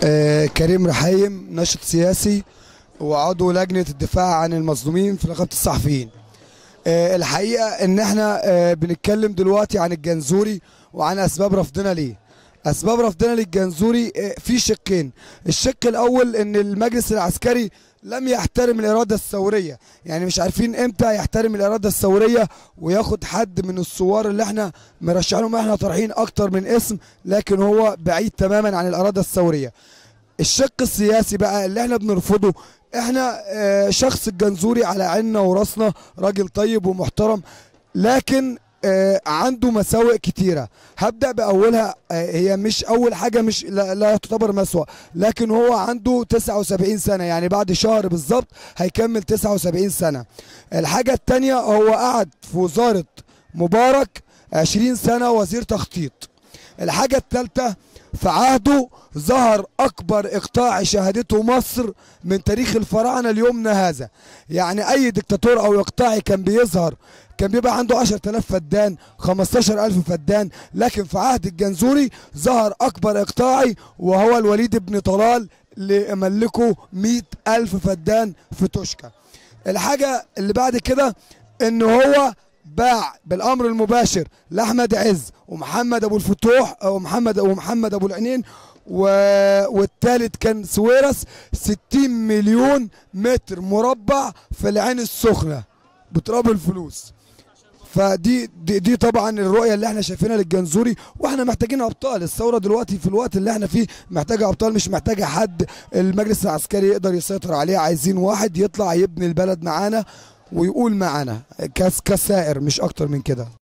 آه، كريم رحيم ناشط سياسي وعضو لجنة الدفاع عن المظلومين في نقابة الصحفيين آه، الحقيقة ان احنا آه، بنتكلم دلوقتي عن الجنزوري وعن اسباب رفضنا ليه اسباب رفضنا للجنزوري آه، في شقين الشق الاول ان المجلس العسكري لم يحترم الاراده الثوريه يعني مش عارفين امتى يحترم الاراده الثوريه وياخد حد من الثوار اللي احنا مرشحينهم احنا طرحين اكتر من اسم لكن هو بعيد تماما عن الاراده الثوريه الشق السياسي بقى اللي احنا بنرفضه احنا آه، شخص الجنزوري على عيننا وراسنا راجل طيب ومحترم لكن آه، عنده مساوئ كتيرة هبدأ بأولها آه، هي مش أول حاجة مش لا, لا تعتبر مسوأ لكن هو عنده 79 سنة يعني بعد شهر بالظبط هيكمل 79 سنة الحاجة التانية هو قعد في وزارة مبارك 20 سنة وزير تخطيط الحاجة الثالثة في عهده ظهر أكبر إقطاع شهدته مصر من تاريخ الفراعنة ليومنا هذا يعني أي دكتاتور أو إقطاعي كان بيظهر كان بيبقى عنده 10000 فدان 15000 فدان لكن في عهد الجنزوري ظهر أكبر إقطاعي وهو الوليد بن طلال اللي ملكه 100000 فدان في توشكا الحاجة اللي بعد كده إن هو باع بالامر المباشر لاحمد عز ومحمد ابو الفتوح ومحمد ومحمد ابو العينين و... والثالث كان سويرس 60 مليون متر مربع في العين السخنه بتراب الفلوس فدي دي, دي طبعا الرؤيه اللي احنا شايفينها للجنزوري واحنا محتاجين ابطال الثوره دلوقتي في الوقت اللي احنا فيه محتاجه ابطال مش محتاجه حد المجلس العسكري يقدر يسيطر عليه عايزين واحد يطلع يبني البلد معانا ويقول معانا كاس كسائر مش اكتر من كده